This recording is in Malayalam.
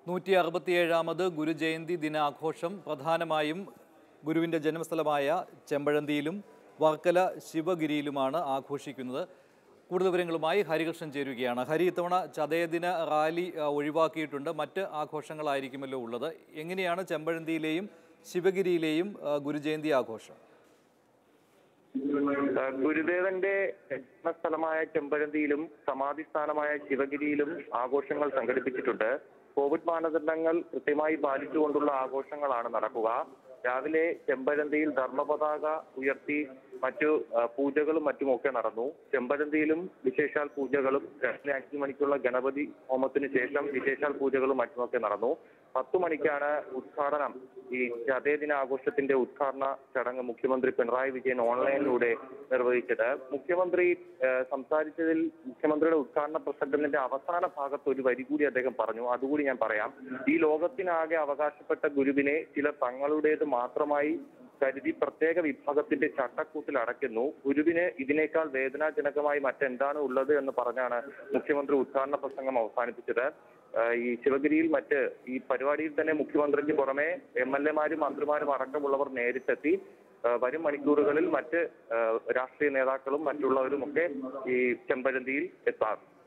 നൂറ്റി അറുപത്തിയേഴാമത് ഗുരുജയന്തി ദിനാഘോഷം പ്രധാനമായും ഗുരുവിൻ്റെ ജന്മസ്ഥലമായ ചെമ്പഴന്തിയിലും വർക്കല ശിവഗിരിയിലുമാണ് ആഘോഷിക്കുന്നത് കൂടുതൽ വിവരങ്ങളുമായി ഹരികൃഷ്ണൻ ചേരുകയാണ് ഹരി ഇത്തവണ ചതയദിന റാലി ആ, ഒഴിവാക്കിയിട്ടുണ്ട് മറ്റ് ആഘോഷങ്ങളായിരിക്കുമല്ലോ ഉള്ളത് എങ്ങനെയാണ് ചെമ്പഴന്തിയിലെയും ശിവഗിരിയിലെയും ആ, ഗുരുജയന്തി ആഘോഷം ഏഹ് ഗുരുദേവന്റെ ജന്മസ്ഥലമായ ചെമ്പഴന്തിയിലും സമാധി സ്ഥാനമായ ശിവഗിരിയിലും ആഘോഷങ്ങൾ സംഘടിപ്പിച്ചിട്ടുണ്ട് കോവിഡ് മാനദണ്ഡങ്ങൾ കൃത്യമായി പാലിച്ചുകൊണ്ടുള്ള ആഘോഷങ്ങളാണ് നടക്കുക രാവിലെ ചെമ്പഴന്തിയിൽ ധർമ്മപതാക ഉയർത്തി മറ്റു ഏഹ് പൂജകളും മറ്റുമൊക്കെ നടന്നു ചെമ്പഴന്തിയിലും വിശേഷാൽ പൂജകളും രാവിലെ അഞ്ചു മണിക്കുള്ള ഗണപതി ഹോമത്തിന് ശേഷം വിശേഷാൽ പൂജകളും മറ്റുമൊക്കെ നടന്നു പത്തു മണിക്കാണ് ഉദ്ഘാടനം ഈ ചതയദിന ആഘോഷത്തിന്റെ ഉദ്ഘാടന ചടങ്ങ് മുഖ്യമന്ത്രി പിണറായി വിജയൻ ഓൺലൈനിലൂടെ നിർവഹിച്ചത് മുഖ്യമന്ത്രി ഏഹ്, സംസാരിച്ചതിൽ മുഖ്യമന്ത്രിയുടെ ഉദ്ഘാടന പ്രസംഗത്തിന്റെ അവസാന ഭാഗത്ത് ഒരു വരി കൂടി അദ്ദേഹം പറഞ്ഞു അതുകൂടി ഞാൻ പറയാം ഈ ലോകത്തിനാകെ അവകാശപ്പെട്ട ഗുരുവിനെ ചില തങ്ങളുടേത് മാത്രമായി കരുതി പ്രത്യേക വിഭാഗത്തിന്റെ ചട്ടക്കൂട്ടിൽ അടയ്ക്കുന്നു ഗുരുവിന് ഇതിനേക്കാൾ വേദനാജനകമായി മറ്റെന്താണ് ഉള്ളത് എന്ന് പറഞ്ഞാണ് മുഖ്യമന്ത്രി ഉദ്ഘാടന പ്രസംഗം അവസാനിപ്പിച്ചത് ഏഹ് ഈ ശിവഗിരിയിൽ മറ്റ് ഈ പരിപാടിയിൽ തന്നെ മുഖ്യമന്ത്രിക്ക് പുറമെ എം എൽ എമാരും മന്ത്രിമാരും അടക്കമുള്ളവർ നേരിട്ടെത്തി ഏഹ് വരും മണിക്കൂറുകളിൽ മറ്റ് ഏഹ് രാഷ്ട്രീയ നേതാക്കളും മറ്റുള്ളവരും ഒക്കെ ഈ ചെമ്പഴന്തിയിൽ എത്താം